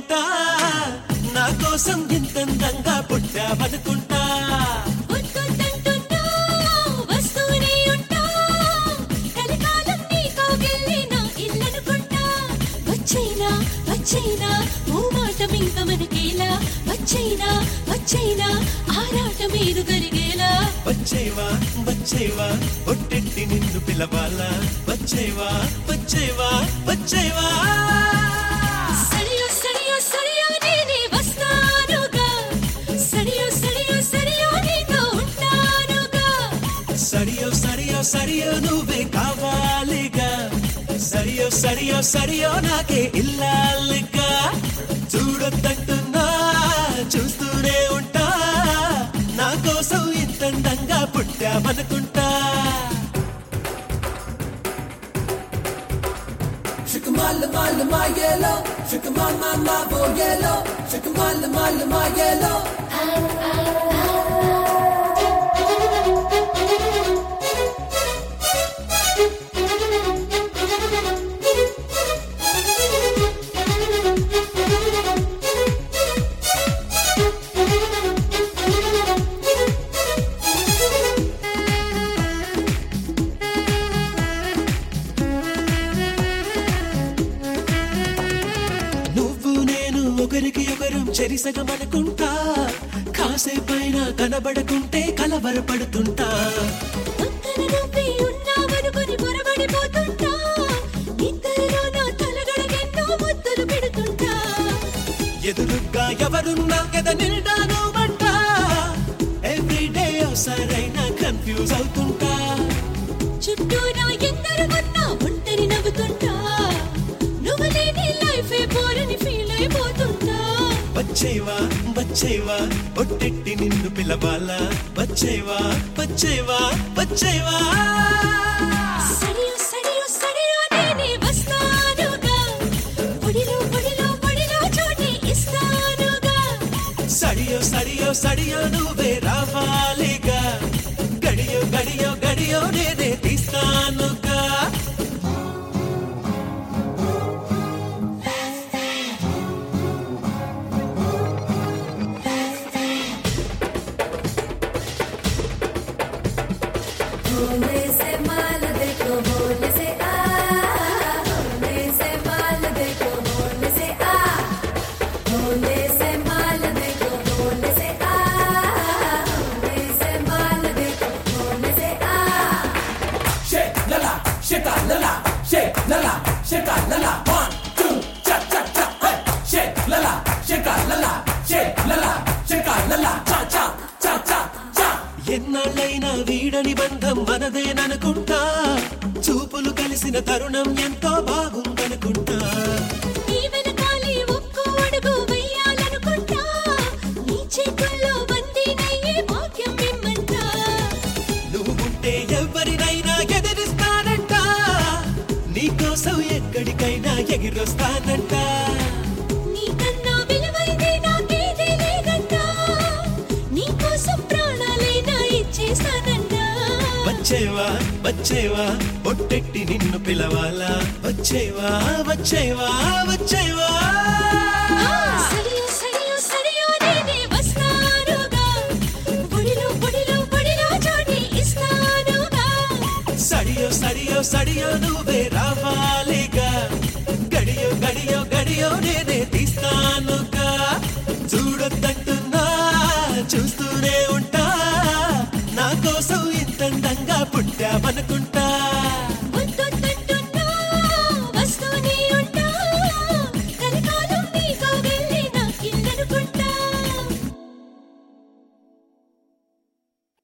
ఉంటా నా కోసం ఇంతందంగా పుట్టావనుకుంటా వద్దంటున్నా, వస్తూనే ఉంటా. కలకాలం నీ కౌగిల్లే నా ఇల్లనుకుంటా. వచ్చైనా వచ్చైనా ఓ మాట మింక మనకేలా వచ్చైనా వచ్చైనా ఆరాటం ఏదు కలిగేలా వచ్చేవా వచ్చేవా ఒట్టెట్టి నిన్ను పిలవాలా వచ్చేవా వచ్చేవా వచ్చేవా సరియో సరియో సరియో నేనే వస్తానుగా సరియో సరియో సరియో నీతో ఉంటానుగా సరియో సరియో సరియో నువ్వే కావాలిగా సరియో సరియో సరియో నాకే ఇల్లాలిగా చూడొద్దంటున్నా చూస్తూనే ఉంటా నా కోసం ఇంతందంగా పుట్టామనుకుంటా Shake 'em all, all, my yellow. Shake 'em all, my, my, oh yellow. Shake 'em all, all, my yellow. నువ్వు నేను ఒకరికి ఒకరు చెరిసగమనుకుంటా కాసేపైనా కనబడకుంటే కలవరపడుతుంటా పక్కన నువ్వే ఉన్నావనుకొని పొరబడిపోతుంటా ఇద్దరిలో నా తలగడకెన్నో ముద్దులు పెడుతుంటా ఎదురుగా ఎవరున్నా కదా నిండాను అంట ఎవ్రీడే సరైన కన్ఫ్యూజ్ అవుతుంటా చుట్టూ నా ఎందరు ఉన్నా ఒంటరి నవ్వుతుంటా నువ్వు లేని లైఫే పోరని ఫీల్ అయిపోతుంటా వచ్చేవా వచ్చేవా ఒట్టెట్టి నిన్ను పిలవాలా వచ్చేవా వచ్చేవా వచ్చేవా సరియో సరియో సరియో నేనే వస్తానుగా పొడిలో పొడిలో పొడిలో చోటి ఇస్తానుగా సడియో సడియో సడియో నువ్వే రావాలిగా గడియో గడియో గడియో నేనే తీస్తానుగా होने से माल देखो होने से आ होने से माल देखो होने से आ होने से माल देखो होने से आ होने से माल देखो होने से आ Shake, la la, shake, a, la la, shake, la la, shake, a, la la. One, two, cha cha cha. Hey, shake, la la, shake, a, la la, shake, la la, shake, a, la la. Cha cha cha cha cha. ఎన్నాళ్ళైనా వీడని బంధం మనదేననుకుంటా చూపులు కలిసిన తరుణం ఎంతో బాగుందనుకుంటా నీ వెనకాలే ఒక్కో అడుగు వెయ్యాలనుకుంటా నీ చేతుల్లో బందీనయ్యే భాగ్యం మిమ్మంటా నువ్వు ఉంటే ఎవరినైనా ఎదిరిస్తానంట నీకోసం ఎక్కడికైనా ఎగిరొస్తానంట నీకన్నా విలువైంది నాకేదీ లేదంటా నీకోసం ప్రాణాలైనా ఇచ్చేస్తానంటా వచ్చేవా వచ్చేవా ఒట్టెట్టి నిన్ను పిలవాలా వచ్చేవా వచ్చేవా వచ్చేవా సరియో సరియో సరియో నేనే వస్తానుగా పొడిలో పొడిలో పొడిలో చోటి ఇస్తానుగా సడియో సడియో సడియో నువ్వే రావాలిగా గడియో గడియో గడియో నేనే తీస్తానుగా చూడొద్దంటున్నా చూస్తూనే ఉంటా నా కోసం ఇంతందంగా పుట్టామనుకుంటా